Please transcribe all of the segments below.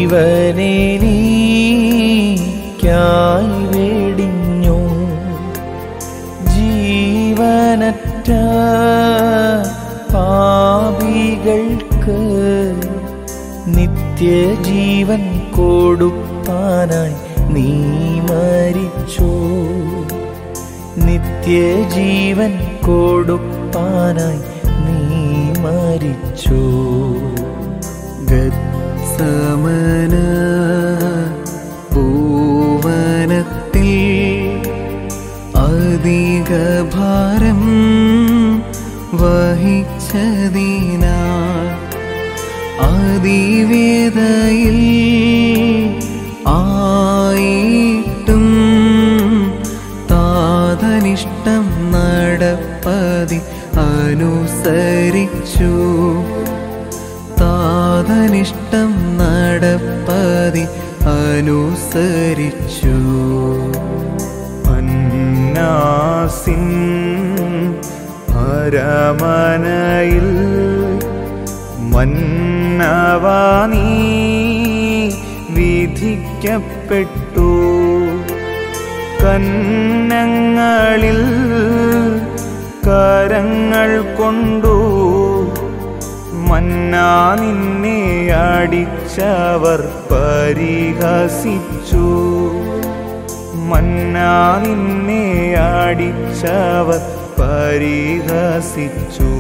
ജീവനെനിക്കായി വെടിഞ്ഞു ജീവനറ്റ പാപികൾക്ക് നിത്യജീവൻ കൊടുപ്പാനായി നീ മരിച്ചു നിത്യജീവൻ കൊടുപ്പാനായി നീ മരിച്ചു ഗത്സമന പൂവനത്തിൽ അധിക ഭാരം വഹിച്ചതിനാൽ അതിവേദയിൽ ആയിട്ടും താതനിഷ്ടം നടപ്പതി അനുസരിച്ചു താതനിഷ്ടം നടപ്പതി അനുസരിച്ചു അന്നാസിൻ അരമനയിൽ മന്നവാ നീ വിധിക്കപ്പെട്ടു കന്നങ്ങളിൽ കരങ്ങൾ കൊണ്ടു മന്നാ നിന്നെ അടിച്ചവർ പരിഹസിച്ചു മന്നാ നിന്നെ അടിച്ചവർ പരിഹസിച്ചു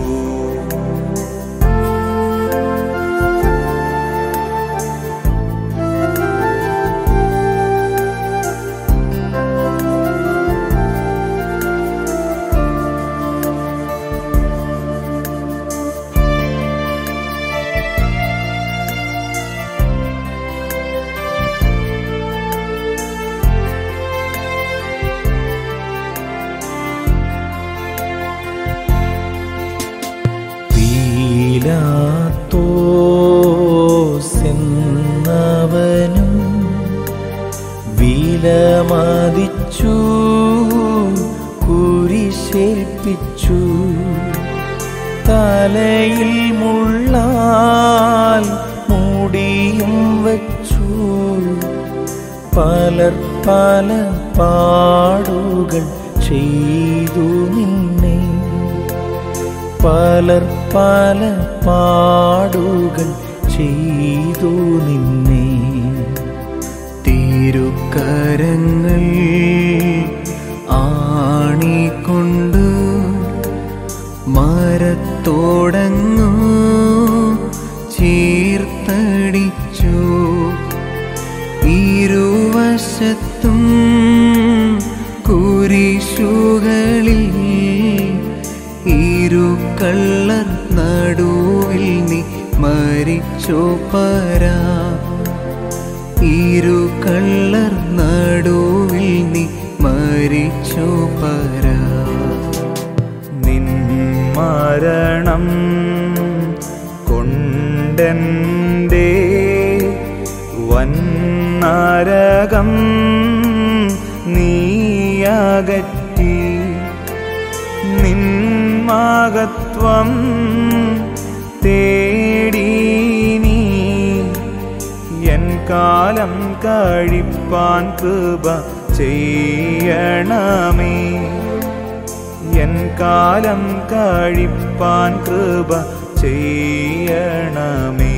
പീലാത്തോസെന്നവനും വിലമതിച്ചു കുരിശേൽപ്പിച്ചു തലയിൽ മുള്ളാൽ മുടിയും വച്ചു പലർ പല പാടുകൾ ചെയ്തു നിന്നെ പലർ പല പാടുകൾ ചെയ്തു നിന്നെ തിരുക്കരങ്ങൾ ആണിക്കൊണ്ട് മരത്തോടങ്ങു ചീർത്തടിച്ചു ഇരുവശത്തും കുരിശുകളിൽ ഇരു കള്ളർ നടുവിൽ നീ മരിച്ചോ പരാ ഇരു കള്ളർ നടുവിൽ നീ മരിച്ചോ പരാ നിൻ മരണം കൊണ്ടെൻ്റെ വന്നരകം നീയകറ്റി നിൻ മഹത്വം തേടി നീ എൻ കാലം കഴിപ്പാൻ കൃപ ചെയ്യണമേ എൻ കാലം കഴിപ്പാൻ കൃപ ചെയ്യണമേ